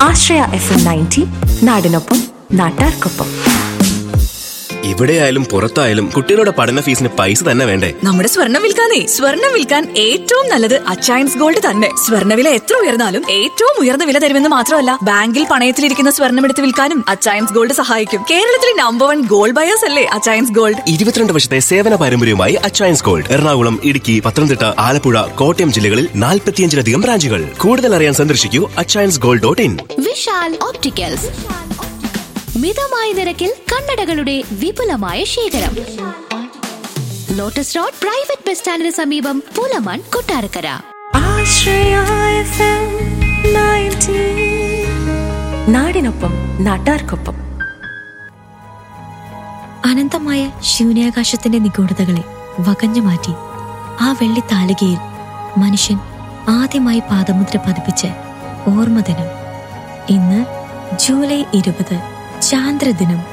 ആശ്രയ F M ninety നാടിനൊപ്പം നാട്ടാർക്കൊപ്പം ഇവിടെയായാലും പുറത്തായാലും കുട്ടികളുടെ പഠന ഫീസിന് പൈസ തന്നെ വേണ്ടേ നമ്മുടെ സ്വർണം വിൽക്കാനേ സ്വർണം വിൽക്കാൻ ഏറ്റവും നല്ലത് അച്ചയൻസ് ഗോൾഡ് തന്നെ സ്വർണ്ണവില എത്ര ഉയർന്നാലും ഏറ്റവും ഉയർന്ന വില തരുമെന്ന് മാത്രമല്ല ബാങ്കിൽ പണയത്തിലിരിക്കുന്ന സ്വർണം എടുത്ത് വിൽക്കാനും അച്ചയൻസ് ഗോൾഡ് സഹായിക്കും കേരളത്തിലെ നമ്പർ വൺ ഗോൾഡ് ബയേഴ്സ് അല്ലേ അച്ചയൻസ് ഗോൾഡ് ഇരുപത്തിരണ്ട് വർഷത്തെ സേവന പാരമ്പര്യവുമായി അച്ചയൻസ് ഗോൾഡ് എറണാകുളം ഇടുക്കി പത്തനംതിട്ട ആലപ്പുഴ കോട്ടയം ജില്ലകളിൽ നാൽപ്പത്തിയഞ്ചിലധികം ബ്രാഞ്ചുകൾ കൂടുതൽ അറിയാൻ സന്ദർശിക്കൂ Achayans gold dot in Vishal ഓപ്റ്റിക്കൽസ് മിതമായ നിരക്കിൽ കണ്ണടകളുടെ വിപുലമായ ശേഖരം ലോട്ടസ് റോഡ് പ്രൈവറ്റ് ബസ് സ്റ്റാൻഡിന് സമീപം Pulamon Kottarakkara Ashraya F M ninety നാടിനൊപ്പം നാട്ടാർക്കൊപ്പം അനന്തമായ ശൂന്യാകാശത്തിന്റെ നിഗൂഢതകളെ വകഞ്ഞു മാറ്റി ആ വെള്ളി താലികയിൽ മനുഷ്യൻ ആദ്യമായി പാദമുദ്ര പതിപ്പിച്ച് ഓർമ്മദിനം ഇന്ന് ജൂലൈ ഇരുപത് ചാന്ദ്രദിനം